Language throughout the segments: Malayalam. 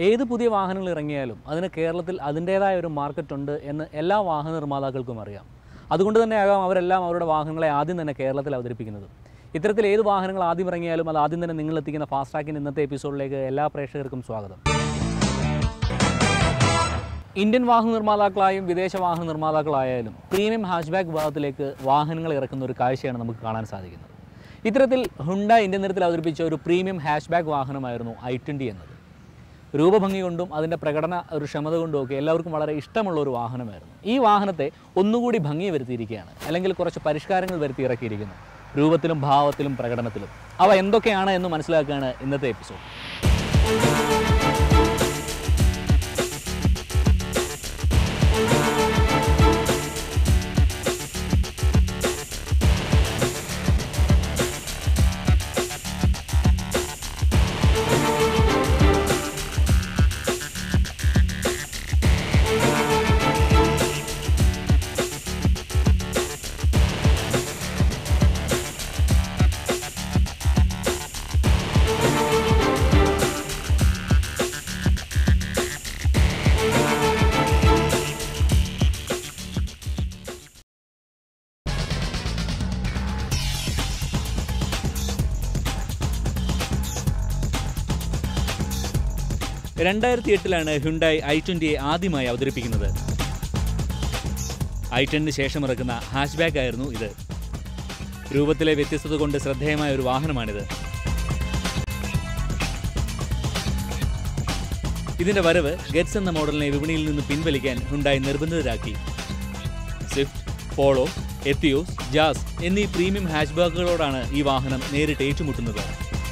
ഏത് പുതിയ വാഹനങ്ങൾ ഇറങ്ങിയാലും അതിന് കേരളത്തിൽ അതിൻ്റേതായ ഒരു മാർക്കറ്റ് ഉണ്ട് എന്ന് എല്ലാ വാഹന നിർമ്മാതാക്കൾക്കും അറിയാം അതുകൊണ്ട് തന്നെ ആകാം അവരെല്ലാം അവരുടെ വാഹനങ്ങളെ ആദ്യം തന്നെ കേരളത്തിൽ അവതരിപ്പിക്കുന്നത് ഇത്തരത്തിൽ ഏത് വാഹനങ്ങൾ ആദ്യം ഇറങ്ങിയാലും അത് ആദ്യം തന്നെ നിങ്ങളെത്തിക്കുന്ന ഫാസ്റ്റ് ട്രാക്കിൻ്റെ ഇന്നത്തെ എപ്പിസോഡിലേക്ക് എല്ലാ പ്രേക്ഷകർക്കും സ്വാഗതം ഇന്ത്യൻ വാഹന നിർമ്മാതാക്കളായും വിദേശ വാഹന നിർമ്മാതാക്കളായാലും പ്രീമിയം ഹാച്ച്ബാക്ക് വിഭാഗത്തിലേക്ക് വാഹനങ്ങൾ ഇറക്കുന്ന ഒരു കാഴ്ചയാണ് നമുക്ക് കാണാൻ സാധിക്കുന്നത് ഇത്തരത്തിൽ ഹുണ്ട ഇന്ത്യൻ നിരത്തിൽ അവതരിപ്പിച്ച ഒരു പ്രീമിയം ഹാച്ച്ബാക്ക് വാഹനമായിരുന്നു ഐ ട്വൻ്റി എന്നത് രൂപഭംഗി കൊണ്ടും അതിൻ്റെ പ്രകടന ഒരു ക്ഷമത കൊണ്ടും ഒക്കെ എല്ലാവർക്കും വളരെ ഇഷ്ടമുള്ള ഒരു വാഹനമായിരുന്നു ഈ വാഹനത്തെ ഒന്നുകൂടി ഭംഗി വരുത്തിയിരിക്കുകയാണ് അല്ലെങ്കിൽ കുറച്ച് പരിഷ്കാരങ്ങൾ വരുത്തി ഇറക്കിയിരിക്കുന്നു രൂപത്തിലും ഭാവത്തിലും പ്രകടനത്തിലും അവ എന്തൊക്കെയാണ് എന്ന് മനസ്സിലാക്കുകയാണ് ഇന്നത്തെ എപ്പിസോഡ് രണ്ടായിരത്തി എട്ടിലാണ് ഹുണ്ടായി ഐ ട്വൻ്റിയെ ആദ്യമായി അവതരിപ്പിക്കുന്നത് ഐ ടെന്നിന് ശേഷം ഇറക്കുന്ന ഹാഷ്ബാക്ക് ആയിരുന്നു ഇത് രൂപത്തിലെ വ്യത്യസ്തത കൊണ്ട് ശ്രദ്ധേയമായ ഒരു വാഹനമാണിത് ഇതിന്റെ വരവ് ഗെറ്റ്സ് എന്ന മോഡലിനെ വിപണിയിൽ നിന്ന് പിൻവലിക്കാൻ ഹുണ്ടായി നിർബന്ധിതരാക്കി സ്വിഫ്റ്റ് പോളോ എത്തിയോസ് ജാസ് എന്നീ പ്രീമിയം ഹാച്ച്ബാക്കുകളോടാണ് ഈ വാഹനം നേരിട്ട് ഏറ്റുമുട്ടുന്നത്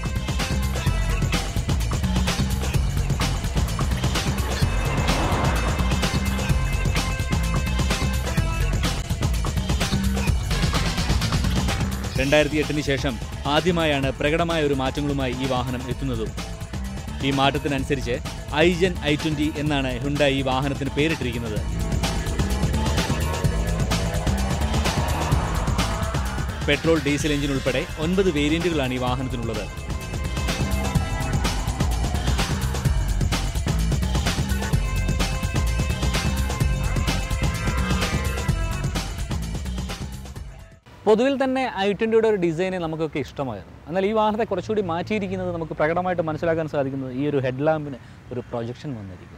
രണ്ടായിരത്തി എട്ടിന് ശേഷം ആദ്യമായാണ് പ്രകടമായ ഒരു മാറ്റങ്ങളുമായി ഈ വാഹനം എത്തുന്നതും ഈ മാറ്റത്തിനനുസരിച്ച് ഐജൻ ഐ ട്വൻ്റി എന്നാണ് ഹുണ്ട ഈ വാഹനത്തിന് പേരിട്ടിരിക്കുന്നത് പെട്രോൾ ഡീസൽ എഞ്ചിൻ ഉൾപ്പെടെ ഒൻപത് വേരിയന്റുകളാണ് ഈ വാഹനത്തിനുള്ളത് പൊതുവിൽ തന്നെ ഐ ട്വൻ്റിയുടെ ഒരു ഡിസൈനെ നമുക്കൊക്കെ ഇഷ്ടമായിരുന്നു എന്നാൽ ഈ വാഹനത്തെ കുറച്ചുകൂടി മാറ്റിയിരിക്കുന്നത് നമുക്ക് പ്രകടമായിട്ട് മനസ്സിലാക്കാൻ സാധിക്കുന്നത് ഈ ഒരു ഹെഡ് ലാമ്പിന് ഒരു പ്രൊജക്ഷൻ വന്നിരിക്കും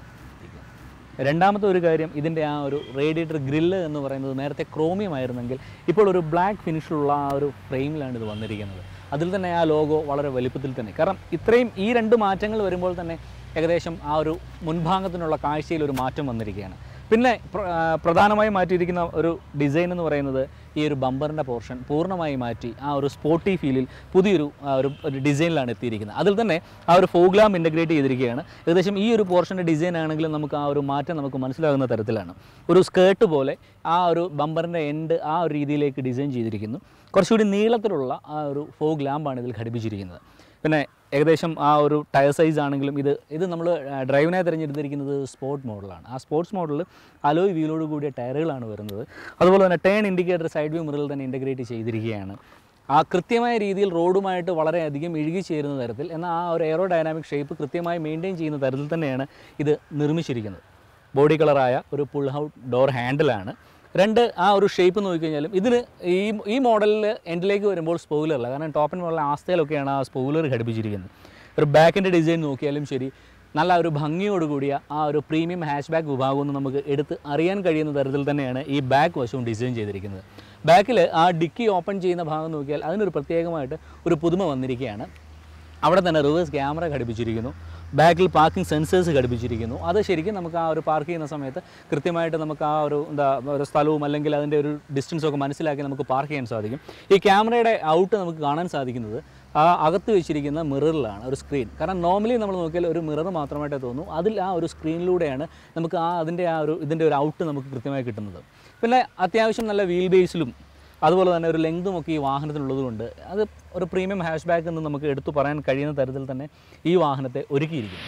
രണ്ടാമത്തെ ഒരു കാര്യം ഇതിൻ്റെ ആ ഒരു റേഡിയേറ്റർ ഗ്രില്ല് എന്ന് പറയുന്നത് നേരത്തെ ക്രോമിയം ആയിരുന്നെങ്കിൽ ഇപ്പോൾ ഒരു ബ്ലാക്ക് ഫിനിഷിലുള്ള ആ ഒരു ഫ്രെയിമിലാണ് ഇത് വന്നിരിക്കുന്നത് അതിൽ തന്നെ ആ ലോഗോ വളരെ വലുപ്പത്തിൽ തന്നെ കാരണം ഇത്രയും ഈ രണ്ട് മാറ്റങ്ങൾ വരുമ്പോൾ തന്നെ ഏകദേശം ആ ഒരു മുൻഭാഗത്തിനുള്ള കാഴ്ചയിൽ ഒരു മാറ്റം വന്നിരിക്കുകയാണ് പിന്നെ പ്ര- ആ, പ്രധാനമായും മാറ്റിയിരിക്കുന്ന ഒരു ഡിസൈൻ എന്ന് പറയുന്നത് ഈ ഒരു ബമ്പറിൻ്റെ പോർഷൻ പൂർണ്ണമായി മാറ്റി ആ ഒരു സ്പോർട്ടി ഫീലിൽ പുതിയൊരു ആ, ഒരു ഒരു ഡിസൈനിലാണ് എത്തിയിരിക്കുന്നത് അതിൽ തന്നെ ആ ഒരു ഫോഗ്ലാം ഇൻ്റഗ്രേറ്റ് ചെയ്തിരിക്കുകയാണ് ഏകദേശം ഈ ഒരു പോർഷൻ്റെ ഡിസൈൻ ആണെങ്കിലും നമുക്ക് ആ ഒരു മാറ്റം നമുക്ക് മനസ്സിലാകുന്ന തരത്തിലാണ് ഒരു സ്കേർട്ട് പോലെ ആ ഒരു ബമ്പറിൻ്റെ എൻഡ് ആ ഒരു രീതിയിലേക്ക് ഡിസൈൻ ചെയ്തിരിക്കുന്നു കുറച്ചുകൂടി നീളത്തിലുള്ള ആ ഒരു ഫോഗ് ലാമ്പാണ് ഇതിൽ ഘടിപ്പിച്ചിരിക്കുന്നത് പിന്നെ ഏകദേശം ആ ഒരു ടയർ സൈസ് ആണെങ്കിലും ഇത് ഇത് നമ്മൾ ഡ്രൈവിനായി തിരഞ്ഞെടുത്തിരിക്കുന്നത് സ്പോർട്ട് മോഡലാണ് ആ സ്പോർട്സ് മോഡലിൽ അലോയ് വീലോട് കൂടിയ ടയറുകളാണ് വരുന്നത് അതുപോലെ തന്നെ ടേൺ ഇൻഡിക്കേറ്റർ സൈഡ് വ്യൂ മിററിൽ തന്നെ ഇൻ്റഗ്രേറ്റ് ചെയ്തിരിക്കുകയാണ് ആ കൃത്യമായ രീതിയിൽ റോഡുമായിട്ട് വളരെയധികം ഇഴുകി ചേരുന്ന തരത്തിൽ എന്നാൽ ആ ഒരു എയറോ ഡൈനാമിക് ഷേപ്പ് കൃത്യമായി മെയിൻറ്റെയിൻ ചെയ്യുന്ന തരത്തിൽ തന്നെയാണ് ഇത് നിർമ്മിച്ചിരിക്കുന്നത് ബോഡി കളറായ ഒരു പുൾ ഔട്ട് ഡോർ ഹാൻഡിലാണ് രണ്ട് ആ ഒരു ഷേപ്പ് നോക്കിക്കഴിഞ്ഞാലും ഇതിന് ഈ ഈ മോഡലിൽ എൻഡിലേക്ക് വരുമ്പോൾ സ്പോയിലറില്ല കാരണം ടോപ്പ് ആൻഡ് മോഡലിലെ ആസ്തയിലൊക്കെയാണ് ആ സ്പോയിലർ ഘടിപ്പിച്ചിരിക്കുന്നത് ഒരു ബാക്കിൻ്റെ ഡിസൈൻ നോക്കിയാലും ശരി നല്ല ഒരു ഭംഗിയോട് കൂടിയ ആ ഒരു പ്രീമിയം ഹാച്ച് ബാക്ക് വിഭാഗം എന്ന് നമുക്ക് എടുത്ത് അറിയാൻ കഴിയുന്ന തരത്തിൽ തന്നെയാണ് ഈ ബാക്ക് വശവും ഡിസൈൻ ചെയ്തിരിക്കുന്നത് ബാക്കിൽ ആ ഡിക്കി ഓപ്പൺ ചെയ്യുന്ന ഭാഗം നോക്കിയാൽ അതിനൊരു പ്രത്യേകമായിട്ട് ഒരു പുതുമ വന്നിരിക്കുകയാണ് അവിടെ തന്നെ റിവേഴ്സ് ക്യാമറ ഘടിപ്പിച്ചിരിക്കുന്നു ബാക്കിൽ പാർക്കിംഗ് സെൻസേഴ്സ് ഘടിപ്പിച്ചിരിക്കുന്നു അത് ശരിക്കും നമുക്ക് ആ ഒരു പാർക്ക് ചെയ്യുന്ന സമയത്ത് കൃത്യമായിട്ട് നമുക്ക് ആ ഒരു എന്താ ഒരു സ്ഥലവും അല്ലെങ്കിൽ അതിൻ്റെ ഒരു ഡിസ്റ്റൻസും ഒക്കെ മനസ്സിലാക്കി നമുക്ക് പാർക്ക് ചെയ്യാൻ സാധിക്കും ഈ ക്യാമറയുടെ ഔട്ട് നമുക്ക് കാണാൻ സാധിക്കുന്നത് ആ അകത്ത് വെച്ചിരിക്കുന്ന മിററിലാണ് ഒരു സ്ക്രീൻ കാരണം നോർമലി നമ്മൾ നോക്കിയാൽ ഒരു മിറർ മാത്രമായിട്ടേ തോന്നൂ അതിൽ ആ ഒരു സ്ക്രീനിലൂടെയാണ് നമുക്ക് ആ അതിൻ്റെ ആ ഒരു ഇതിൻ്റെ ഒരു ഔട്ട് നമുക്ക് കൃത്യമായി കിട്ടുന്നത് പിന്നെ അത്യാവശ്യം നല്ല വീൽ ബേസിലും അതുപോലെ തന്നെ ഒരു ലെങ്തും ഒക്കെ ഈ വാഹനത്തിനുള്ളതുകൊണ്ട് അത് ഒരു പ്രീമിയം ഹാഷ് ബാക്ക് എന്ന് നമുക്ക് എടുത്തു പറയാൻ കഴിയുന്ന തരത്തിൽ തന്നെ ഈ വാഹനത്തെ ഒരുക്കിയിരിക്കുന്നു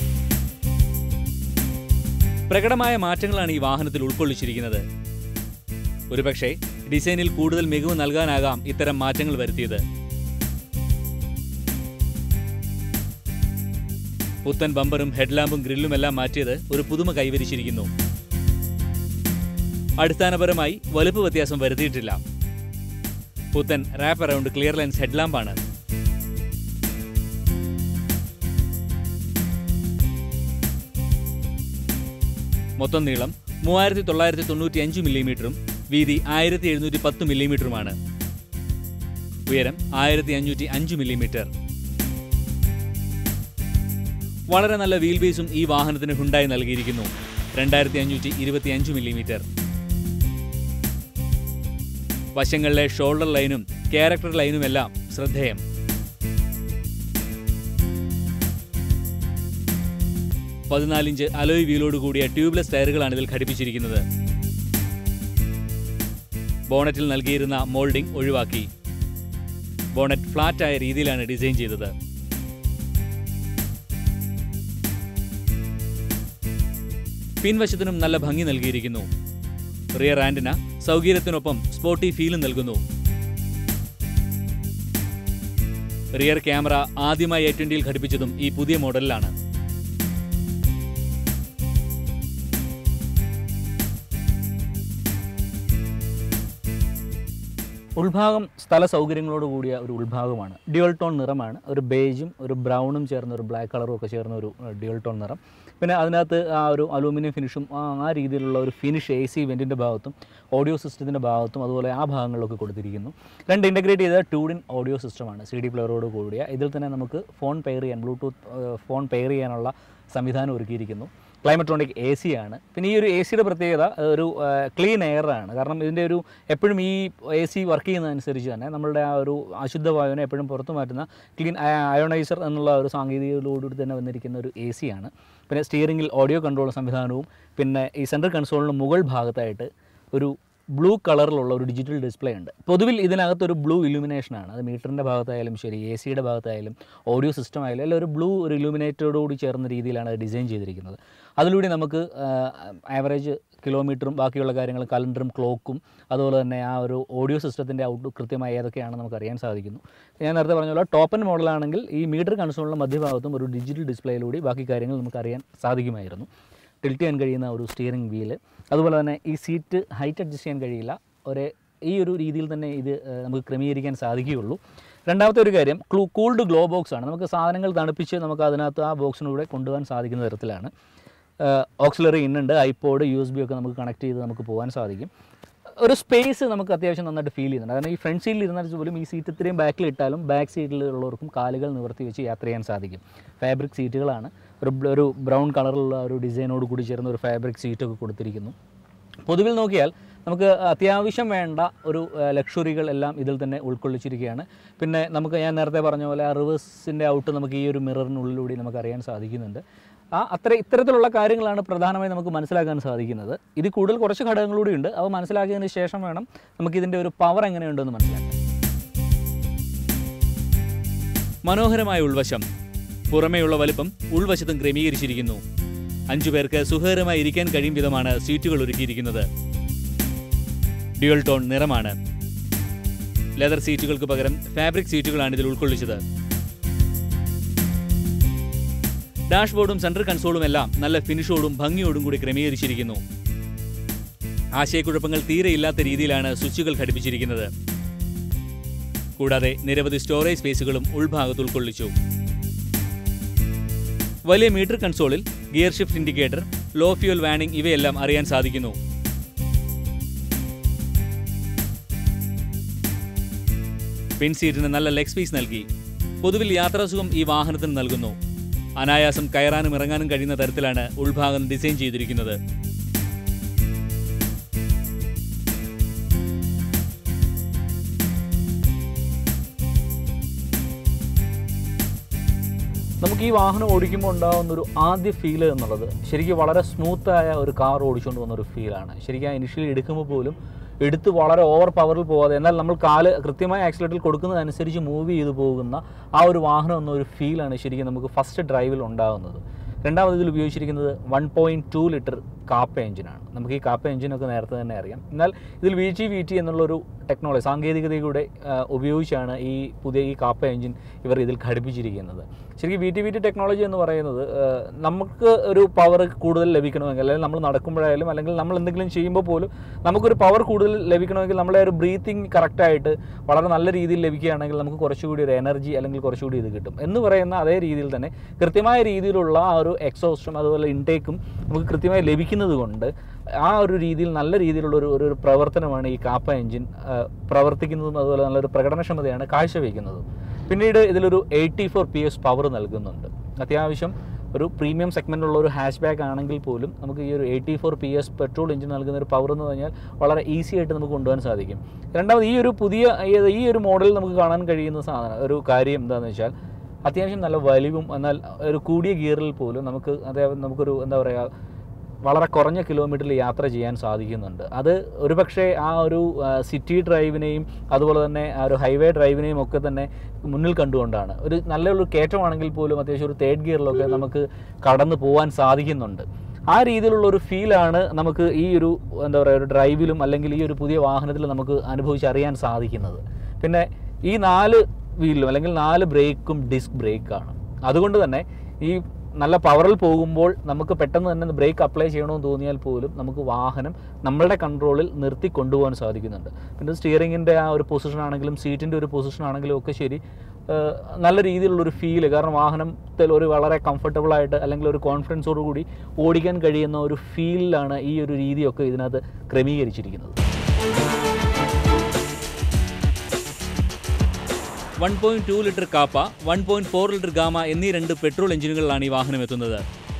പ്രകടമായ മാറ്റങ്ങളാണ് ഈ വാഹനത്തിൽ ഉൾക്കൊള്ളിച്ചിരിക്കുന്നത് ഒരുപക്ഷെ ഡിസൈനിൽ കൂടുതൽ മികവ് നൽകാനാകാം ഇത്തരം മാറ്റങ്ങൾ വരുത്തിയത് പുത്തൻ ബമ്പറും ഹെഡ്ലാമ്പും ഗ്രില്ലും എല്ലാം മാറ്റിയത് ഒരു പുതുമ കൈവരിച്ചിരിക്കുന്നു അടിസ്ഥാനപരമായി വലുപ്പ് വ്യത്യാസം വരുത്തിയിട്ടില്ല പുത്തൻ റാപ്പ് അറൗണ്ട് ക്ലിയർ ലെൻസ് ഹെഡ്ലാമ്പാണ് മൊത്തം നീളം മൂവായിരത്തി തൊള്ളായിരത്തി തൊണ്ണൂറ്റി അഞ്ച് മില്ലിമീറ്ററും വീതി ആയിരത്തി എഴുന്നൂറ്റി പത്ത് മില്ലിമീറ്ററുമാണ് ഉയരം ആയിരത്തി അഞ്ഞൂറ്റി അഞ്ച് മില്ലിമീറ്റർ വളരെ നല്ല വീൽ ബേസും ഈ വാഹനത്തിന് ഹുണ്ടായി നൽകിയിരിക്കുന്നു രണ്ടായിരത്തി അഞ്ഞൂറ്റി ഇരുപത്തി അഞ്ച് മില്ലിമീറ്റർ വശങ്ങളിലെ ഷോൾഡർ ലൈനും ക്യാരക്ടർ ലൈനുമെല്ലാം ശ്രദ്ധേയം പതിനാലിഞ്ച് അലോയ് വീലോട് കൂടിയ ട്യൂബ്ലെസ് ടയറുകളാണ് ഇതിൽ ഘടിപ്പിച്ചിരിക്കുന്നത് ബോണറ്റിൽ നൽകിയിരുന്ന മോൾഡിംഗ് ഒഴിവാക്കി ബോണറ്റ് ഫ്ലാറ്റായ രീതിയിലാണ് ഡിസൈൻ ചെയ്തത് പിൻവശത്തിനും നല്ല ഭംഗി നൽകിയിരിക്കുന്നു റിയർ ആൻഡിന സൗകര്യത്തിനൊപ്പം സ്പോർട്ടി ഫീലും നൽകുന്നു റിയർ ക്യാമറ ആദ്യമായി എ ട്വന്റിയിൽ ഘടിപ്പിച്ചതും ഈ പുതിയ മോഡലിലാണ് ഉൾഭാഗം സ്ഥല സൗകര്യങ്ങളോട് കൂടിയ ഒരു ഉൾഭാഗമാണ് ഡ്യുവൽ ടോൺ നിറമാണ് ഒരു ബേജും ഒരു ബ്രൗണും ചേർന്ന ഒരു ബ്ലാക്ക് കളറും ഒക്കെ ചേർന്ന ഒരു ഡ്യുവൽ ടോൺ നിറം പിന്നെ അതിനകത്ത് ആ ഒരു അലൂമിനിയം ഫിനിഷും ആ ആ രീതിയിലുള്ള ഒരു ഫിനിഷ് എ സി വെൻറ്റിൻ്റെ ഭാഗത്തും ഓഡിയോ സിസ്റ്റത്തിൻ്റെ ഭാഗത്തും അതുപോലെ ആ ഭാഗങ്ങളിലൊക്കെ കൊടുത്തിരിക്കുന്നു രണ്ട് ഇൻ്റഗ്രേറ്റ് ചെയ്ത ടൂഡിൻ ഓഡിയോ സിസ്റ്റമാണ് സി ഡി പ്ലെയറോട് കൂടിയ ഇതിൽ തന്നെ നമുക്ക് ഫോൺ പെയർ ചെയ്യാൻ ബ്ലൂടൂത്ത് ഫോൺ പെയർ ചെയ്യാനുള്ള സംവിധാനം ഒരുക്കിയിരിക്കുന്നു ക്ലൈമട്രോണിക് എ സി ആണ് പിന്നെ ഈ ഒരു എ സിയുടെ പ്രത്യേകത ഒരു ക്ലീൻ എയർ ആണ് കാരണം ഇതിൻ്റെ ഒരു എപ്പോഴും ഈ എ സി വർക്ക് ചെയ്യുന്നതനുസരിച്ച് തന്നെ നമ്മളുടെ ആ ഒരു അശുദ്ധ വായുവിനെ എപ്പോഴും പുറത്തു മാറ്റുന്ന ക്ലീൻ അയോണൈസർ എന്നുള്ള ഒരു സാങ്കേതികതയോടുകൂടി തന്നെ വന്നിരിക്കുന്ന ഒരു എ സി ആണ് പിന്നെ സ്റ്റിയറിംഗിൽ ഓഡിയോ കൺട്രോൾ സംവിധാനവും പിന്നെ ഈ സെൻട്രൽ കൺസോളിന് മുകൾ ഭാഗത്തായിട്ട് ഒരു ബ്ലൂ കളറിലുള്ള ഒരു ഡിജിറ്റൽ ഡിസ്പ്ലേ ഉണ്ട് പൊതുവിൽ ഇതിനകത്തൊരു ബ്ലൂ ഇലുമിനേഷനാണ് അത് മീറ്ററിൻ്റെ ഭാഗത്തായാലും ശരി എ സിയുടെ ഭാഗത്തായാലും ഓഡിയോ സിസ്റ്റം ആയാലും എല്ലാം ഒരു ബ്ലൂ ഒരു ഇലുമിനേറ്ററോടുകൂടി ചേർന്ന രീതിയിലാണ് അത് ഡിസൈൻ ചെയ്തിരിക്കുന്നത് അതിലൂടെ നമുക്ക് ആവറേജ് കിലോമീറ്ററും ബാക്കിയുള്ള കാര്യങ്ങളും കലണ്ടറും ക്ലോക്കും അതുപോലെ തന്നെ ആ ഒരു ഓഡിയോ സിസ്റ്റത്തിൻ്റെ ഔട്ട് കൃത്യമായി ഏതൊക്കെയാണെന്ന് നമുക്ക് അറിയാൻ സാധിക്കുന്നു ഞാൻ നേരത്തെ പറഞ്ഞ പോലെ ടോപ്പൻ മോഡലാണെങ്കിൽ ഈ മീറ്റർ കൺസോളിൻ്റെ മധ്യഭാഗത്തും ഒരു ഡിജിറ്റൽ ഡിസ്പ്ലേയിലൂടെ ബാക്കി കാര്യങ്ങൾ നമുക്ക് അറിയാൻ സാധിക്കുമായിരുന്നു ടിൽറ്റ് ചെയ്യാൻ കഴിയുന്ന ഒരു സ്റ്റിയറിംഗ് വീല് അതുപോലെ തന്നെ ഈ സീറ്റ് ഹൈറ്റ് അഡ്ജസ്റ്റ് ചെയ്യാൻ കഴിയില്ല ഒരേ ഈ ഒരു രീതിയിൽ തന്നെ ഇത് ഏഹ്, നമുക്ക് ക്രമീകരിക്കാൻ സാധിക്കുകയുള്ളൂ രണ്ടാമത്തെ ഒരു കാര്യം ക്ലൂ കൂൾഡ് ഗ്ലോ ബോക്സ് ആണ് നമുക്ക് സാധനങ്ങൾ തണുപ്പിച്ച് നമുക്ക് അതിനകത്ത് ആ ബോക്സിലൂടെ കൊണ്ടുപോകാൻ സാധിക്കുന്ന തരത്തിലാണ് ഓക്സിലറി ഇന്നുണ്ട് ഐപോഡ് യു എസ് ബി ഒക്കെ നമുക്ക് കണക്ട് ചെയ്ത് നമുക്ക് പോകാൻ സാധിക്കും ഒരു സ്പേസ് നമുക്ക് അത്യാവശ്യം നന്നായിട്ട് ഫീൽ ചെയ്യുന്നുണ്ട് കാരണം ഈ ഫ്രണ്ട് സീറ്റിൽ ഇരുന്നാൽ പോലും ഈ സീറ്റ് ഇത്രയും ബാക്കിൽ ഇട്ടാലും ബാക്ക് സീറ്റിലുള്ളവർക്കും കാലുകൾ നിവർത്തി വെച്ച് യാത്ര ചെയ്യാൻ സാധിക്കും ഫാബ്രിക് സീറ്റുകളാണ് ഒരു ബ്ല- ഒരു ബ്രൗൺ കളറിലുള്ള ഒരു ഡിസൈനോട് കൂടി ചേർന്ന ഒരു ഫാബ്രിക് സീറ്റൊക്കെ കൊടുത്തിരിക്കുന്നു പൊതുവിൽ നോക്കിയാൽ നമുക്ക് അത്യാവശ്യം വേണ്ട ഒരു ലക്ഷറികൾ എല്ലാം ഇതിൽ തന്നെ ഉൾക്കൊള്ളിച്ചിരിക്കുകയാണ് പിന്നെ നമുക്ക് ഞാൻ നേരത്തെ പറഞ്ഞ പോലെ ആ റിവേഴ്സിൻ്റെ ഔട്ട് നമുക്ക് ഈ ഒരു മിററിനുള്ളിലൂടെ നമുക്ക് അറിയാൻ സാധിക്കുന്നുണ്ട് ആ അത്ര ഇത്തരത്തിലുള്ള കാര്യങ്ങളാണ് പ്രധാനമായി നമുക്ക് മനസ്സിലാക്കാൻ സാധിക്കുന്നത് ഇത് കൂടുതൽ കുറച്ച് ഘടകങ്ങളൂടെ ഉണ്ട് അവ മനസ്സിലാക്കിയതിന് ശേഷം വേണം നമുക്ക് ഇതിൻ്റെ ഒരു പവർ എങ്ങനെയുണ്ടെന്ന് മനസ്സിലാക്കാൻ മനോഹരമായ ഉൾവശം പുറമേയുള്ള വലുപ്പം ഉൾവശത്തും ക്രമീകരിച്ചിരിക്കുന്നു അഞ്ചു പേർക്ക് സുഖകരമായി ഇരിക്കാൻ കഴിയും വിധമാണ് സീറ്റുകൾ ഒരുക്കിയിരിക്കുന്നത് ഡ്യുവൽ ടോൺ നിറമാണ് ലെതർ സീറ്റുകൾക്ക് പകരം ഫാബ്രിക് സീറ്റുകളാണ് ഇതിൽ ഉൾക്കൊള്ളിച്ചത് ഡാഷ്ബോർഡും സെൻട്രൽ കൺസോളും എല്ലാം നല്ല ഫിനിഷോടും ഭംഗിയോടും കൂടി ക്രമീകരിച്ചിരിക്കുന്നു ആശയക്കുഴപ്പങ്ങൾ തീരെയില്ലാത്ത രീതിയിലാണ് സ്വിച്ചുകൾ ഘടിപ്പിച്ചിരിക്കുന്നത് കൂടാതെ നിരവധി സ്റ്റോറേജ് സ്പേസുകളും ഉൾഭാഗത്ത് ഉൾക്കൊള്ളിച്ചു വലിയ മീറ്റർ കൺസോളിൽ gear shift indicator low fuel warning ഇവയെല്ലാം അറിയാൻ സാധിക്കുന്നു പിൻസീറ്റിന് നല്ല ലെഗ് സ്പേസ് നൽകി പൊതുവിൽ യാത്രാസുഖം ഈ വാഹനത്തിന് നൽകുന്നു അനായാസം കയറാനും ഇറങ്ങാനും കഴിയുന്ന തരത്തിലാണ് ഉൾഭാഗം ഡിസൈൻ ചെയ്തിരിക്കുന്നത് നമുക്ക് ഈ വാഹനം ഓടിക്കുമ്പോൾ ഉണ്ടാകുന്ന ഒരു ആദ്യ ഫീല് എന്നുള്ളത് ശരിക്കും വളരെ സ്മൂത്തായ ഒരു കാർ ഓടിച്ചുകൊണ്ട് വന്ന ഒരു ഫീലാണ് ശരിക്കും ആ ഇനിഷ്യലി എടുക്കുമ്പോൾ പോലും എടുത്ത് വളരെ ഓവർ പവറിൽ പോകാതെ എന്നാൽ നമ്മൾ കാല് കൃത്യമായ ആക്സിലേറ്ററിൽ കൊടുക്കുന്നതനുസരിച്ച് മൂവ് ചെയ്തു പോകുന്ന ആ ഒരു വാഹനം എന്ന ഒരു ഫീലാണ് ശരിക്കും നമുക്ക് ഫസ്റ്റ് ഡ്രൈവിൽ ഉണ്ടാകുന്നത് രണ്ടാമത് ഇതിൽ ഉപയോഗിച്ചിരിക്കുന്നത് one point two litre Kappa എഞ്ചിനാണ് നമുക്ക് ഈ കാപ്പ എഞ്ചിനൊക്കെ നേരത്തെ തന്നെ അറിയാം എന്നാൽ ഇതിൽ വി ടി വി ടി എന്നുള്ളൊരു ടെക്നോളജി സാങ്കേതികതയുടെ ആ, ഉപയോഗിച്ചാണ് ഈ പുതിയ ഈ കാപ്പ എഞ്ചിൻ ഇവർ ഇതിൽ ഘടിപ്പിച്ചിരിക്കുന്നത് ശരിക്കും V T V T technology എന്ന് പറയുന്നത് ആ, നമുക്ക് ഒരു പവർ കൂടുതൽ ലഭിക്കണമെങ്കിൽ അല്ലെങ്കിൽ നമ്മൾ നടക്കുമ്പോഴായാലും അല്ലെങ്കിൽ നമ്മൾ എന്തെങ്കിലും ചെയ്യുമ്പോൾ പോലും നമുക്കൊരു പവർ കൂടുതൽ ലഭിക്കണമെങ്കിൽ നമ്മളെ ഒരു ബ്രീത്തിങ് കറക്റ്റായിട്ട് വളരെ നല്ല രീതിയിൽ ലഭിക്കുകയാണെങ്കിൽ നമുക്ക് കുറച്ചുകൂടി ഒരു എനർജി അല്ലെങ്കിൽ കുറച്ചുകൂടി ഇത് കിട്ടും എന്ന് പറയുന്ന അതേ രീതിയിൽ തന്നെ കൃത്യമായ രീതിയിലുള്ള ആ ഒരു എക്സോസ്റ്റും അതുപോലെ ഇൻടേക്കും നമുക്ക് കൃത്യമായി ലഭിക്കുന്നത് കൊണ്ട് ആ ഒരു രീതിയിൽ നല്ല രീതിയിലുള്ള ഒരു ഒരു പ്രവർത്തനമാണ് ഈ കാപ്പ എഞ്ചിൻ ആ, പ്രവർത്തിക്കുന്നതും അതുപോലെ നല്ലൊരു പ്രകടനക്ഷമതയാണ് കാഴ്ചവെക്കുന്നതും പിന്നീട് ഇതിലൊരു eighty four P S power നൽകുന്നുണ്ട് അത്യാവശ്യം ഒരു പ്രീമിയം സെഗ്മെൻറ്റുള്ള ഒരു ഹാഷ് ബാക്ക് ആണെങ്കിൽ പോലും നമുക്ക് ഈ ഒരു eighty four P S petrol engine നൽകുന്ന ഒരു പവർ എന്ന് പറഞ്ഞാൽ വളരെ ഈസി ആയിട്ട് നമുക്ക് കൊണ്ടുപോകാൻ സാധിക്കും രണ്ടാമത് ഈ ഒരു പുതിയ ഈ- ഈ ഒരു മോഡലിൽ നമുക്ക് കാണാൻ കഴിയുന്ന സാധനം ഒരു കാര്യം എന്താണെന്ന് വെച്ചാൽ അത്യാവശ്യം നല്ല വലിവും എന്നാൽ ഒരു കൂടിയ ഗിയറിൽ പോലും നമുക്ക് അതേ നമുക്കൊരു എന്താ പറയുക വളരെ കുറഞ്ഞ കിലോമീറ്ററിൽ യാത്ര ചെയ്യാൻ സാധിക്കുന്നുണ്ട് അത് ഒരുപക്ഷെ ആ ഒരു ആ, സിറ്റി ഡ്രൈവിനെയും അതുപോലെ തന്നെ ആ ഒരു ഹൈവേ ഡ്രൈവിനെയും ഒക്കെ തന്നെ മുന്നിൽ കണ്ടുകൊണ്ടാണ് ഒരു നല്ലൊരു കയറ്റമാണെങ്കിൽ പോലും അത്യാവശ്യം ഒരു തേർഡ് ഗിയറിലൊക്കെ നമുക്ക് കടന്നു പോകാൻ സാധിക്കുന്നുണ്ട് ആ രീതിയിലുള്ള ഒരു ഫീലാണ് നമുക്ക് ഈ ഒരു എന്താ പറയുക ഒരു ഡ്രൈവിലും അല്ലെങ്കിൽ ഈ ഒരു പുതിയ വാഹനത്തിൽ നമുക്ക് അനുഭവിച്ചറിയാൻ സാധിക്കുന്നത് പിന്നെ ഈ നാല് വീലിലും അല്ലെങ്കിൽ നാല് ബ്രേക്കും ഡിസ്ക് ബ്രേക്കാണ് അതുകൊണ്ട് തന്നെ ഈ നല്ല പവറിൽ പോകുമ്പോൾ നമുക്ക് പെട്ടെന്ന് തന്നെ ബ്രേക്ക് അപ്ലൈ ചെയ്യണമെന്ന് തോന്നിയാൽ പോലും നമുക്ക് വാഹനം നമ്മളുടെ കൺട്രോളിൽ നിർത്തി കൊണ്ടുപോകാൻ സാധിക്കുന്നുണ്ട് പിന്നെ സ്റ്റിയറിങ്ങിൻ്റെ ആ ഒരു പൊസിഷൻ ആണെങ്കിലും സീറ്റിൻ്റെ ഒരു പൊസിഷൻ ആണെങ്കിലും ഒക്കെ ശരി ഏഹ് നല്ല രീതിയിലുള്ളൊരു ഫീല് കാരണം വാഹനത്തിൽ ഒരു വളരെ കംഫർട്ടബിൾ ആയിട്ട് അല്ലെങ്കിൽ ഒരു കോൺഫിഡൻസോട് കൂടി ഓടിക്കാൻ കഴിയുന്ന ഒരു ഫീലിലാണ് ഈ ഒരു രീതിയൊക്കെ ഇതിനകത്ത് ക്രമീകരിച്ചിരിക്കുന്നത് one point two litre Kappa one point four litre Gamma എന്നീ രണ്ട് പെട്രോൾ എഞ്ചിനുകളിലാണ് ഈ വാഹനം എത്തുന്നത്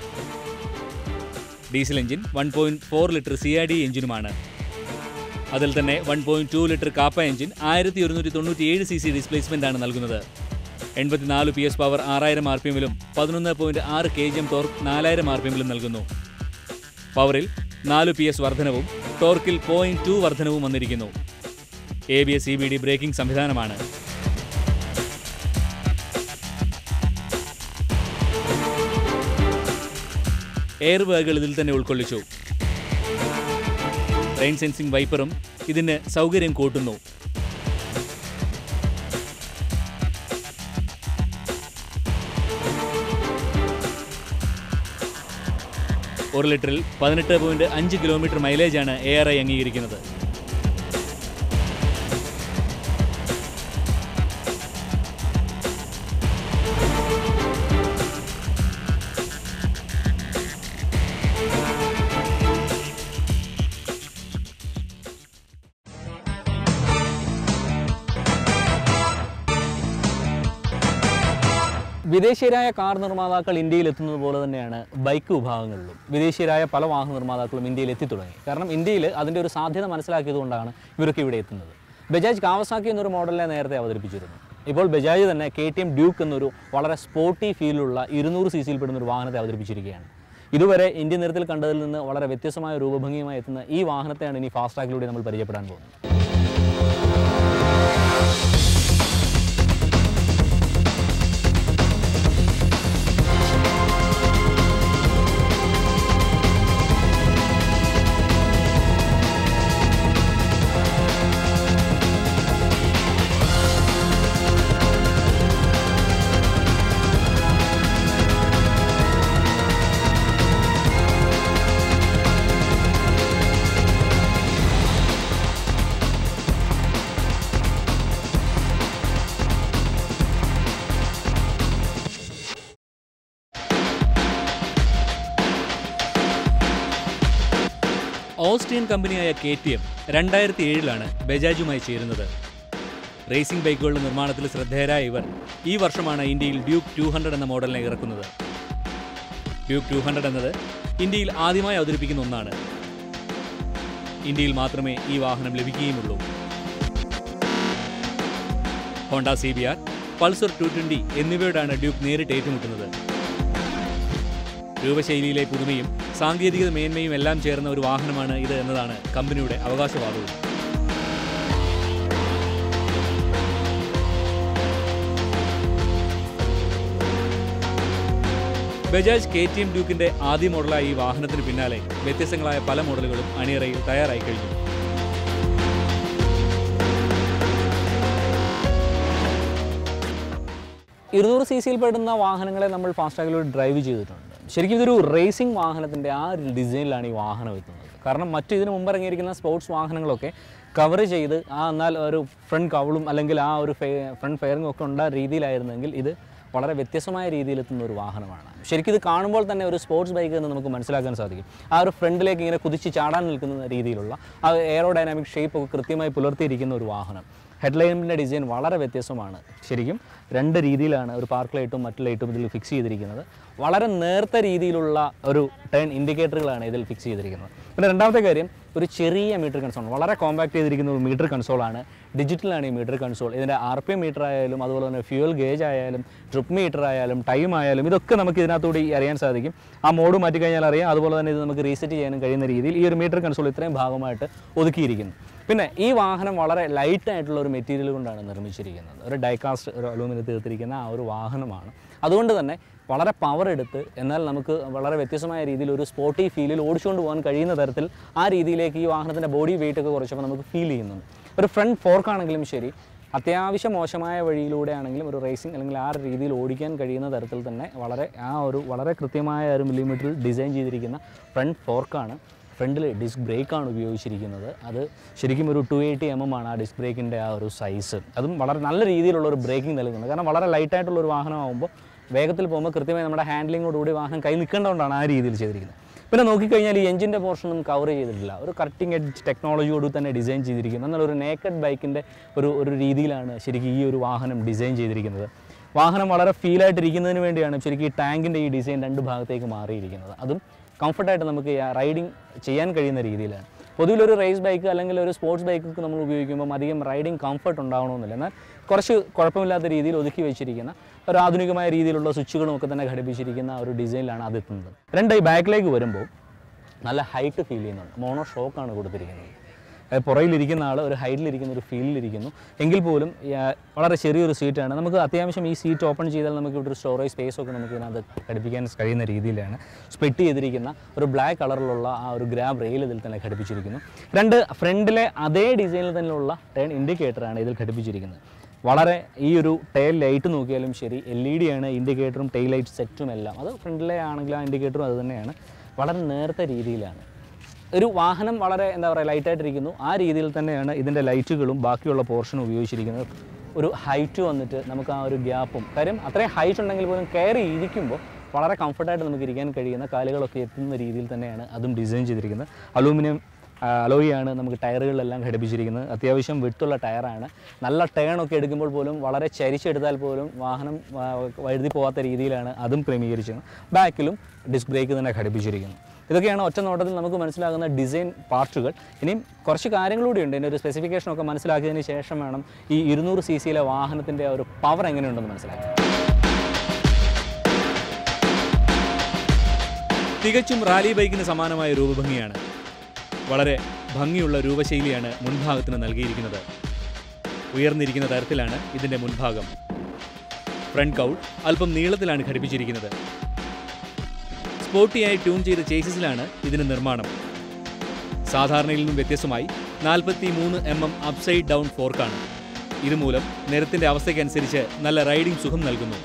diesel engine one point four litre C R D എഞ്ചിനുമാണ് അതിൽ തന്നെ one point two litre Kappa engine ആയിരത്തി ഒരുന്നൂറ്റി തൊണ്ണൂറ്റി ഏഴ് സി സി ഡിസ്പ്ലേസ്മെന്റ് ആണ് നൽകുന്നത് എൺപത്തിനാല് പി എസ് പവർ ആറായിരം ആർ പി എമ്മിലും പതിനൊന്ന് പോയിന്റ് ആറ് കെ ജി എം ടോർക്ക് നാലായിരം ആർ പി എമ്മിലും നൽകുന്നു പവറിൽ നാല് പി എസ് വർധനവും ടോർക്കിൽ പോയിന്റ് ടു വർധനവും വന്നിരിക്കുന്നു A B S C B D braking സംവിധാനമാണ് എയർ ബാഗുകൾ ഇതിൽ തന്നെ ഉൾക്കൊള്ളിച്ചു റെയിൻ സെൻസിംഗ് വൈപ്പറും ഇതിന് സൗകര്യം കൂട്ടുന്നു ഒരു ലിറ്ററിൽ പതിനെട്ട് പോയിന്റ് അഞ്ച് കിലോമീറ്റർ മൈലേജാണ് എ ആർ ഐ അംഗീകരിക്കുന്നത് വിദേശീയരായ കാർ നിർമ്മാതാക്കൾ ഇന്ത്യയിൽ എത്തുന്നത് പോലെ തന്നെയാണ് ബൈക്ക് വിഭാഗങ്ങളിലും വിദേശീയരായ പല വാഹന നിർമ്മാതാക്കളും ഇന്ത്യയിൽ എത്തിത്തുടങ്ങി കാരണം ഇന്ത്യയിൽ അതിൻ്റെ ഒരു സാധ്യത മനസ്സിലാക്കിയതുകൊണ്ടാണ് ഇവരൊക്കെ ഇവിടെ എത്തുന്നത് ബജാജ് കാവസാക്കി എന്നൊരു മോഡലിനെ നേരത്തെ അവതരിപ്പിച്ചിരുന്നു ഇപ്പോൾ ബജാജ് തന്നെ കെ ടി എം ഡ്യൂക്ക് എന്നൊരു വളരെ സ്പോർട്ടി ഫീലുള്ള ഇരുന്നൂറ് സി സിയിൽ പെടുന്ന ഒരു വാഹനത്തെ അവതരിപ്പിച്ചിരിക്കുകയാണ് ഇതുവരെ ഇന്ത്യൻ നിരത്തിൽ കണ്ടതിൽ നിന്ന് വളരെ വ്യത്യസ്തമായ രൂപഭംഗിയുമായി എത്തുന്ന ഈ വാഹനത്തെയാണ് ഇനി ഫാസ്ട്രാക്കിലൂടെ നമ്മൾ പരിചയപ്പെടാൻ പോകുന്നത് ഓസ്ട്രിയൻ കമ്പനിയായ കെ ടി എം രണ്ടായിരത്തി ഏഴിലാണ് ബജാജുമായി ചേരുന്നത് റേസിംഗ് ബൈക്കുകളുടെ നിർമ്മാണത്തിൽ ശ്രദ്ധേയരായ ഇവർ ഈ വർഷമാണ് ഇന്ത്യയിൽ ഡ്യൂക്ക് ടു ഹൺഡ്രഡ് എന്ന മോഡലിനെ ഇറക്കുന്നത് ഡ്യൂക്ക് ടു ഹൺഡ്രഡ് എന്നത് ഇന്ത്യയിൽ ആദ്യമായി അവതരിപ്പിക്കുന്ന ഒന്നാണ് ഇന്ത്യയിൽ മാത്രമേ ഈ വാഹനം ലഭിക്കുകയുമുള്ളൂ Honda C B R Pulsar two twenty എന്നിവയോടാണ് ഡ്യൂക്ക് നേരിട്ട് ഏറ്റുമുട്ടുന്നത് രൂപശൈലിയിലെ പുതുമയും സാങ്കേതിക മേന്മയും എല്ലാം ചേർന്ന ഒരു വാഹനമാണ് ഇത് എന്നതാണ് കമ്പനിയുടെ അവകാശവാദവും ബജാജ് കെ ടി എം ഡ്യൂക്കിന്റെ ആദ്യ മോഡലായ ഈ വാഹനത്തിന് പിന്നാലെ വ്യത്യസ്തങ്ങളായ പല മോഡലുകളും അണിയറയിൽ തയ്യാറായി കഴിഞ്ഞു ഇരുന്നൂറ് സി സിയിൽ പെടുന്ന വാഹനങ്ങളെ നമ്മൾ ഫാസ്ടാഗിലൂടെ ഡ്രൈവ് ചെയ്തിട്ടുണ്ട് ശരിക്കും ഇതൊരു റേസിംഗ് വാഹനത്തിൻ്റെ ആ ഒരു ഡിസൈനിലാണ് ഈ വാഹനം എത്തുന്നത് കാരണം മറ്റു ഇതിന് മുമ്പ് ഇറങ്ങിയിരിക്കുന്ന സ്പോർട്സ് വാഹനങ്ങളൊക്കെ കവർ ചെയ്ത് ആ എന്നാൽ ഒരു ഫ്രണ്ട് കവളും അല്ലെങ്കിൽ ആ ഒരു ഫ്രണ്ട് ഫെയറിംഗ് ഒക്കെ ഉണ്ട രീതിയിലായിരുന്നെങ്കിൽ ഇത് വളരെ വ്യത്യസ്തമായ രീതിയിൽ എത്തുന്ന ഒരു വാഹനമാണ് ശരിക്കും ഇത് കാണുമ്പോൾ തന്നെ ഒരു സ്പോർട്സ് ബൈക്ക് എന്ന് നമുക്ക് മനസ്സിലാക്കാൻ സാധിക്കും ആ ഒരു ഫ്രണ്ടിലേക്ക് ഇങ്ങനെ കുതിച്ച് ചാടാൻ നിൽക്കുന്ന രീതിയിലുള്ള ആ എയറോഡൈനാമിക് ഷേപ്പ് ഒക്കെ കൃത്യമായി പുലർത്തിയിരിക്കുന്ന ഒരു വാഹനം ഹെഡ്ലൈറ്റിൻ്റെ ഡിസൈൻ വളരെ വ്യത്യസ്തമാണ് ശരിക്കും രണ്ട് രീതിയിലാണ് ഒരു പാർക്ക് ലൈറ്റും മറ്റു ലൈറ്റും ഇതിൽ ഫിക്സ് ചെയ്തിരിക്കുന്നത് വളരെ നേർത്ത രീതിയിലുള്ള ഒരു ടേൺ ഇൻഡിക്കേറ്ററുകളാണ് ഇതിൽ ഫിക്സ് ചെയ്തിരിക്കുന്നത് പിന്നെ രണ്ടാമത്തെ കാര്യം ഒരു ചെറിയ മീറ്റർ കൺസോൾ വളരെ കോമ്പാക്ട് ചെയ്തിരിക്കുന്ന ഒരു മീറ്റർ കൺസോളാണ് ഡിജിറ്റലാണ് ഈ മീറ്റർ കൺസോൾ ഇതിൻ്റെ ആർ പി എം മീറ്റർ ആയാലും അതുപോലെ തന്നെ ഫ്യൂൽ ഗേജ് ആയാലും ട്രിപ്പ് മീറ്റർ ആയാലും ടൈം ആയാലും ഇതൊക്കെ നമുക്ക് ഇതിനകത്തൂടി അറിയാൻ സാധിക്കും ആ മോഡ് മാറ്റി കഴിഞ്ഞാൽ അറിയാം അതുപോലെ തന്നെ ഇത് നമുക്ക് റീസെറ്റ് ചെയ്യാനും കഴിയുന്ന രീതിയിൽ ഈ ഒരു മീറ്റർ കൺസോൾ ഇത്രയും ഭാഗമായിട്ട് ഒതുക്കിയിരിക്കുന്നു പിന്നെ ഈ വാഹനം വളരെ ലൈറ്റ് ആയിട്ടുള്ള ഒരു മെറ്റീരിയൽ കൊണ്ടാണ് നിർമ്മിച്ചിരിക്കുന്നത് ഒരു ഡൈകാസ്റ്റ് ഒരു അലൂമിനിയം തീർത്തിരിക്കുന്ന ആ ഒരു വാഹനമാണ് അതുകൊണ്ട് തന്നെ വളരെ പവർ എടുത്ത് എന്നാൽ നമുക്ക് വളരെ വ്യത്യസ്തമായ രീതിയിൽ ഒരു സ്പോർട്ടി ഫീലിൽ ഓടിച്ചുകൊണ്ട് പോകാൻ കഴിയുന്ന തരത്തിൽ ആ രീതിയിലേക്ക് ഈ വാഹനത്തിൻ്റെ ബോഡി വെയിറ്റ് ഒക്കെ കുറച്ചപ്പോൾ നമുക്ക് ഫീൽ ചെയ്യുന്നുണ്ട് ഒരു ഫ്രണ്ട് ഫോർക്കാണെങ്കിലും ശരി അത്യാവശ്യം മോശമായ വഴിയിലൂടെ ആണെങ്കിലും ഒരു റേസിംഗ് അല്ലെങ്കിൽ ആ ഒരു രീതിയിൽ ഓടിക്കാൻ കഴിയുന്ന തരത്തിൽ തന്നെ വളരെ ആ ഒരു വളരെ കൃത്യമായ ഒരു മില്ലിമീറ്ററിൽ ഡിസൈൻ ചെയ്തിരിക്കുന്ന ഫ്രണ്ട് ഫോർക്കാണ് ഫ്രണ്ടിൽ ഡിസ്ക് ബ്രേക്കാണ് ഉപയോഗിച്ചിരിക്കുന്നത് അത് ശരിക്കും ഒരു ടു എയ്റ്റി എം എം ആണ് ആ ഡിസ്ക് ബ്രേക്കിൻ്റെ ആ ഒരു സൈസ് അതും വളരെ നല്ല രീതിയിലുള്ള ഒരു ബ്രേക്കിംഗ് നൽകുന്നുണ്ട് കാരണം വളരെ ലൈറ്റായിട്ടുള്ള ഒരു വാഹനമാകുമ്പോൾ വേഗത്തിൽ പോകുമ്പോൾ കൃത്യമായി നമ്മുടെ ഹാൻഡ്ലിങ്ങോടുകൂടി വാഹനം കൈ നിൽക്കേണ്ടതുകൊണ്ടാണ് ആ രീതിയിൽ ചെയ്തിരിക്കുന്നത് പിന്നെ നോക്കിക്കഴിഞ്ഞാൽ ഈ എഞ്ചിൻ്റെ പോർഷനൊന്നും കവർ ചെയ്തിട്ടില്ല ഒരു കട്ടിംഗ് എഡ്ജ് ടെക്നോളജിയോട് തന്നെ ഡിസൈൻ ചെയ്തിരിക്കുന്നത് എന്നാൽ ഒരു നേക്കഡ് ബൈക്കിൻ്റെ ഒരു ഒരു രീതിയിലാണ് ശരിക്കും ഈ ഒരു വാഹനം ഡിസൈൻ ചെയ്തിരിക്കുന്നത് വാഹനം വളരെ ഫീലായിട്ടിരിക്കുന്നതിന് വേണ്ടിയാണ് ശരിക്കും ഈ ടാങ്കിൻ്റെ ഈ ഡിസൈൻ രണ്ട് ഭാഗത്തേക്ക് മാറിയിരിക്കുന്നത് അതും കംഫർട്ടായിട്ട് നമുക്ക് റൈഡിങ് ചെയ്യാൻ കഴിയുന്ന രീതിയിലാണ് പൊതുവിൽ ഒരു റേസ് ബൈക്ക് അല്ലെങ്കിൽ ഒരു സ്പോർട്സ് ബൈക്കൊക്കെ നമ്മൾ ഉപയോഗിക്കുമ്പോൾ അധികം റൈഡിങ് കംഫർട്ട് ഉണ്ടാവണമെന്നില്ല എന്നാൽ കുറച്ച് കുഴപ്പമില്ലാത്ത രീതിയിൽ ഒതുക്കി വെച്ചിരിക്കുന്ന ഒരു ആധുനികമായ രീതിയിലുള്ള സ്വിച്ചുകളും ഒക്കെ തന്നെ ഘടിപ്പിച്ചിരിക്കുന്ന ഒരു ഡിസൈനിലാണ് അത് എത്തുന്നത് രണ്ട് ഈ ബാക്കിലേക്ക് വരുമ്പോൾ നല്ല ഹൈറ്റ് ഫീൽ ചെയ്യുന്നുണ്ട് മോണോ ഷോക്കാണ് കൊടുത്തിരിക്കുന്നത് അതായത് പുറയിലിരിക്കുന്ന ആൾ ഒരു ഹൈറ്റിലിരിക്കുന്ന ഒരു ഫീലിലിരിക്കുന്നു എങ്കിൽ പോലും ആ, വളരെ ചെറിയൊരു സീറ്റാണ് നമുക്ക് അത്യാവശ്യം ഈ സീറ്റ് ഓപ്പൺ ചെയ്താൽ നമുക്ക് ഇവിടെ ഒരു സ്റ്റോറേജ് സ്പേസ് ഒക്കെ നമുക്ക് ഇതിനകത്ത് ഘടിപ്പിക്കാൻ കഴിയുന്ന രീതിയിലാണ് സ്പ്ലിറ്റ് ചെയ്തിരിക്കുന്ന ഒരു ബ്ലാക്ക് കളറിലുള്ള ആ ഒരു ഗ്രാബ് റെയിൽ ഇതിൽ തന്നെ ഘടിപ്പിച്ചിരിക്കുന്നു രണ്ട് ഫ്രണ്ടിലെ അതേ ഡിസൈനിൽ തന്നെയുള്ള ടേൺ ഇൻഡിക്കേറ്ററാണ് ഇതിൽ ഘടിപ്പിച്ചിരിക്കുന്നത് വളരെ ഈ ഒരു ടെയിൽ ലൈറ്റ് നോക്കിയാലും ശരി എൽ ഇ ഡി ആണ് ഇൻഡിക്കേറ്ററും ടെയിൽ ലൈറ്റ് സെറ്റും എല്ലാം അത് ഫ്രണ്ടിലെ ആണെങ്കിലും ആ ഇൻഡിക്കേറ്ററും അത് തന്നെയാണ് വളരെ നേർത്ത രീതിയിലാണ് ഒരു വാഹനം വളരെ എന്താ പറയുക ലൈറ്റായിട്ടിരിക്കുന്നു ആ രീതിയിൽ തന്നെയാണ് ഇതിൻ്റെ ലൈറ്റുകളും ബാക്കിയുള്ള പോർഷനും ഉപയോഗിച്ചിരിക്കുന്നത് ഒരു ഹൈറ്റ് വന്നിട്ട് നമുക്ക് ആ ഒരു ഗ്യാപ്പും കാര്യം അത്രയും ഹൈറ്റ് ഉണ്ടെങ്കിൽ പോലും കയറി ഇരിക്കുമ്പോൾ വളരെ കംഫർട്ടായിട്ട് നമുക്ക് ഇരിക്കാൻ കഴിയുന്ന കാലുകളൊക്കെ എത്തുന്ന രീതിയിൽ തന്നെയാണ് അതും ഡിസൈൻ ചെയ്തിരിക്കുന്നത് അലൂമിനിയം അലോയിയാണ് നമുക്ക് ടയറുകളിലെല്ലാം ഘടിപ്പിച്ചിരിക്കുന്നത് അത്യാവശ്യം വിട്ടുള്ള ടയറാണ് നല്ല ടേൺ ഒക്കെ എടുക്കുമ്പോൾ പോലും വളരെ ചരിച്ചെടുത്താൽ പോലും വാഹനം ആ, വഴുതി പോകാത്ത രീതിയിലാണ് അതും ക്രമീകരിച്ചത് ബാക്കിലും ഡിസ്ക് ബ്രേക്ക് തന്നെ ഘടിപ്പിച്ചിരിക്കുന്നു ഇതൊക്കെയാണ് ഒറ്റ നോട്ടത്തിൽ നമുക്ക് മനസ്സിലാകുന്ന ഡിസൈൻ പാർട്ടുകൾ ഇനിയും കുറച്ച് കാര്യങ്ങളൂടെ ഉണ്ട് ഇതിൻ്റെ ഒരു സ്പെസിഫിക്കേഷൻ ഒക്കെ മനസ്സിലാക്കിയതിന് ശേഷം വേണം ഈ ഇരുന്നൂറ് സി സിയിലെ വാഹനത്തിൻ്റെ ഒരു പവർ എങ്ങനെയുണ്ടെന്ന് മനസ്സിലാക്കാൻ തികച്ചും റാലി ബൈക്കിന് സമാനമായ രൂപഭംഗിയാണ് വളരെ ഭംഗിയുള്ള രൂപശൈലിയാണ് മുൻഭാഗത്തിന് നൽകിയിരിക്കുന്നത് ഉയർന്നിരിക്കുന്ന തരത്തിലാണ് ഇതിൻ്റെ മുൻഭാഗം ഫ്രണ്ട് കൗൾ അല്പം നീളത്തിലാണ് ഘടിപ്പിച്ചിരിക്കുന്നത് സ്പോർട്ടിയായി ട്യൂൺ ചെയ്ത ചേസിസിലാണ് ഇതിന് നിർമ്മാണം സാധാരണയിൽ നിന്നും വ്യത്യസ്തമായി നാൽപ്പത്തി മൂന്ന് എം എം അപ്സൈഡ് ഡൗൺ ഫോർക്കാണ് ഇതുമൂലം നിരത്തിന്റെ അവസ്ഥയ്ക്കനുസരിച്ച് നല്ല റൈഡിംഗ് സുഖം നൽകുന്നു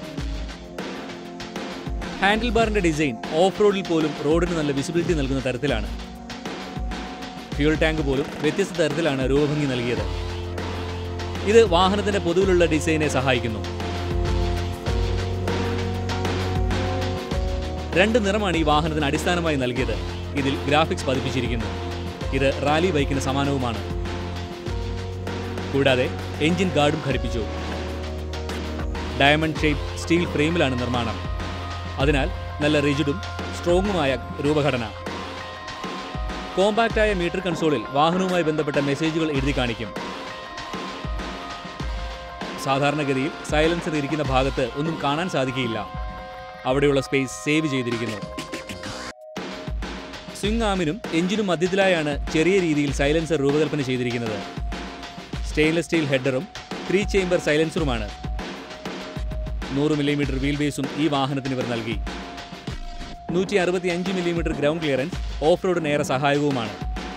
ഹാൻഡിൽ ബാറിന്റെ ഡിസൈൻ ഓഫ് റോഡിൽ പോലും റോഡിന് നല്ല വിസിബിലിറ്റി നൽകുന്ന തരത്തിലാണ് ഫ്യൂൾ ടാങ്ക് പോലും വ്യത്യസ്ത തരത്തിലാണ് രൂപഭംഗി നൽകിയത് ഇത് വാഹനത്തിന്റെ പൊതുവിലുള്ള ഡിസൈനെ സഹായിക്കുന്നു രണ്ട് നിറമാണ് ഈ വാഹനത്തിന് അടിസ്ഥാനമായി നൽകിയത് ഇതിൽ ഗ്രാഫിക്സ് പതിപ്പിച്ചിരിക്കുന്നു ഇത് റാലി ബൈക്കിന് സമാനവുമാണ് കൂടാതെ എഞ്ചിൻ ഗാർഡും ഘടിപ്പിച്ചു ഡയമണ്ട് ഷേപ്പ് സ്റ്റീൽ ഫ്രെയിമിലാണ് നിർമ്മാണം അതിനാൽ നല്ല റിജിഡും സ്ട്രോങ്ങുമായ രൂപഘടന കോമ്പാക്റ്റായ മീറ്റർ കൺസോളിൽ വാഹനവുമായി ബന്ധപ്പെട്ട മെസ്സേജുകൾ എഴുതി കാണിക്കും സാധാരണഗതിയിൽ സൈലൻസർ ഇരിക്കുന്ന ഭാഗത്ത് ഒന്നും കാണാൻ സാധിക്കുകയില്ല അവിടെയുള്ള സ്പേസ് സേവ് ചെയ്തിരിക്കുന്നു സ്വിംഗ് ആമിനും എഞ്ചിനും മധ്യത്തിലായാണ് ചെറിയ രീതിയിൽ സൈലൻസർ രൂപകൽപ്പന ചെയ്തിരിക്കുന്നത് സ്റ്റെയിൻലെസ് സ്റ്റീൽ ഹെഡറും ത്രീ ചേംബർ സൈലൻസറുമാണ് നൂറ് മില്ലിമീറ്റർ വീൽ ബേസും ഈ വാഹനത്തിന് ഇവർ നൽകി നൂറ്റി അറുപത്തി അഞ്ച് മില്ലിമീറ്റർ ഗ്രൗണ്ട് ക്ലിയറൻസ് ഓഫ് റോഡിന് ഏറെ സഹായകവുമാണ്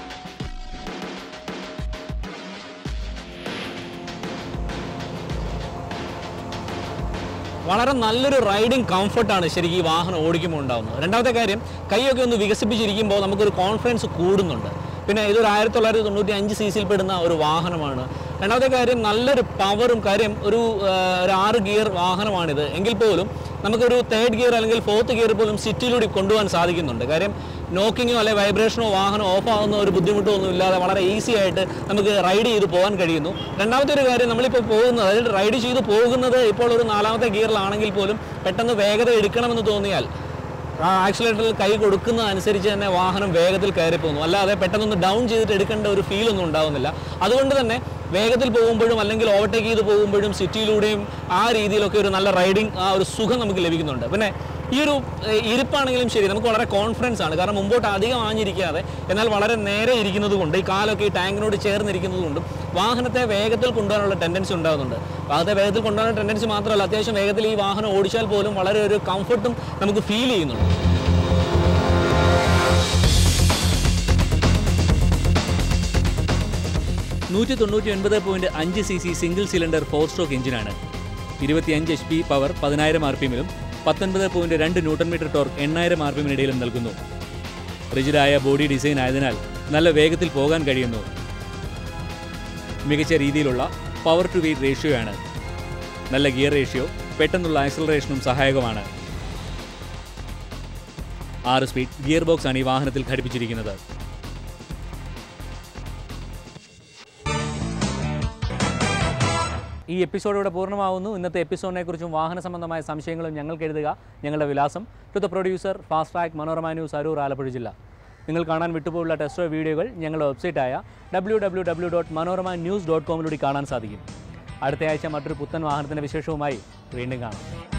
വളരെ നല്ലൊരു റൈഡിങ് കംഫർട്ടാണ് ശരിക്കും ഈ വാഹനം ഓടിക്കുമ്പോൾ ഉണ്ടാകുന്നത് രണ്ടാമത്തെ കാര്യം കൈയൊക്കെ ഒന്ന് വികസിപ്പിച്ചിരിക്കുമ്പോൾ നമുക്കൊരു കോൺഫിഡൻസ് കൂടുന്നുണ്ട് പിന്നെ ഇതൊരു ആയിരത്തി തൊള്ളായിരത്തി തൊണ്ണൂറ്റി അഞ്ച് സി സിയിൽ പെടുന്ന ഒരു വാഹനമാണ് രണ്ടാമത്തെ കാര്യം നല്ലൊരു പവറും കാര്യം ഒരു ആ, ഒരു ആറ് ഗിയർ വാഹനമാണിത് എങ്കിൽ പോലും നമുക്കൊരു തേർഡ് ഗിയർ അല്ലെങ്കിൽ ഫോർത്ത് ഗിയർ പോലും സിറ്റിയിലൂടെ കൊണ്ടുപോകാൻ സാധിക്കുന്നുണ്ട് കാര്യം നോക്കിങ്ങോ അല്ലെങ്കിൽ വൈബ്രേഷനോ വാഹനം ഓഫ് ആവുന്ന ഒരു ബുദ്ധിമുട്ടോ ഒന്നും ഇല്ലാതെ വളരെ ഈസി ആയിട്ട് നമുക്ക് റൈഡ് ചെയ്ത് പോകാൻ കഴിയുന്നു രണ്ടാമത്തെ ഒരു കാര്യം നമ്മളിപ്പോൾ പോകുന്നത് അതായത് റൈഡ് ചെയ്ത് പോകുന്നത് ഇപ്പോൾ ഒരു നാലാമത്തെ ഗിയറിലാണെങ്കിൽ പോലും പെട്ടെന്ന് വേഗത എടുക്കണമെന്ന് തോന്നിയാൽ ആ ആക്സിലേറ്ററിൽ കൈ കൊടുക്കുന്ന അനുസരിച്ച് തന്നെ വാഹനം വേഗത്തിൽ കയറി പോകുന്നു അല്ലാതെ പെട്ടെന്നൊന്ന് ഡൗൺ ചെയ്തിട്ട് എടുക്കേണ്ട ഒരു ഫീൽ ഒന്നും ഉണ്ടാവുന്നില്ല അതുകൊണ്ട് തന്നെ വേഗത്തിൽ പോകുമ്പോഴും അല്ലെങ്കിൽ ഓവർടേക്ക് ചെയ്ത് പോകുമ്പോഴും സിറ്റിയിലൂടെയും ആ രീതിയിലൊക്കെ ഒരു നല്ല റൈഡിങ് ആ ഒരു സുഖം നമുക്ക് ലഭിക്കുന്നുണ്ട് പിന്നെ ഈ ഒരു ഏഹ്, ഇരിപ്പാണെങ്കിലും ശരി നമുക്ക് വളരെ കോൺഫിഡൻസ് ആണ് കാരണം മുമ്പോട്ട് അധികം ആഞ്ഞിരിക്കാതെ എന്നാൽ വളരെ നേരെ ഇരിക്കുന്നത് കൊണ്ട് ഈ കാലൊക്കെ ഈ ടാങ്കിനോട് ചേർന്നിരിക്കുന്നത് കൊണ്ടും വാഹനത്തെ വേഗത്തിൽ കൊണ്ടുപോകാനുള്ള ടെൻഡൻസി ഉണ്ടാകുന്നുണ്ട് വാഹനത്തെ വേഗത്തിൽ കൊണ്ടുപോകാനുള്ള ടെൻഡൻസി മാത്രമല്ല അത്യാവശ്യം വേഗത്തിൽ ഈ വാഹനം ഓടിച്ചാൽ പോലും വളരെ ഒരു കംഫർട്ടും നമുക്ക് ഫീൽ ചെയ്യുന്നുണ്ട് നൂറ്റി തൊണ്ണൂറ്റി ഒൻപത് പോയിന്റ് അഞ്ച് C C single cylinder four stroke എഞ്ചിനാണ് ഇരുപത്തിയഞ്ച് എച്ച് പി പവർ പതിനായിരം ആർ പി എമ്മിലും പത്തൊൻപത് പോയിന്റ് രണ്ട് ന്യൂട്ടൺ മീറ്റർ ടോർക്ക് എണ്ണായിരം ആർ പി എമ്മിനിടയിലും നൽകുന്നു റിജിഡായ ബോഡി ഡിസൈൻ ആയതിനാൽ നല്ല വേഗത്തിൽ പോകാൻ കഴിയുന്നു മികച്ച രീതിയിലുള്ള പവർ ടു വെയിറ്റ് റേഷ്യോയാണ് നല്ല ഗിയർ റേഷ്യോ പെട്ടെന്നുള്ള ആക്സലറേഷനും സഹായകമാണ് ആറ് സ്പീഡ് ഗിയർ ബോക്സ് ആണ് ഈ വാഹനത്തിൽ ഘടിപ്പിച്ചിരിക്കുന്നത് ഈ എപ്പിസോഡ് ഇവിടെ പൂർണ്ണമാവുന്നു ഇന്നത്തെ എപ്പിസോഡിനെ കുറിച്ചും വാഹന സംബന്ധമായ സംശയങ്ങളും ഞങ്ങൾക്ക് എഴുതുക ഞങ്ങളുടെ വിലാസം to the producer fast track Manorama news Aroor Alappuzha ജില്ല നിങ്ങൾ കാണാൻ വിട്ടുപോയുള്ള ടെസ്റ്റോ വീഡിയോകൾ ഞങ്ങളുടെ വെബ്സൈറ്റായ W W W dot Manorama news dot കോമിലൂടെ കാണാൻ സാധിക്കും അടുത്ത ആഴ്ച മറ്റൊരു പുത്തൻ വാഹനത്തിൻ്റെ വിശേഷവുമായി വീണ്ടും കാണാം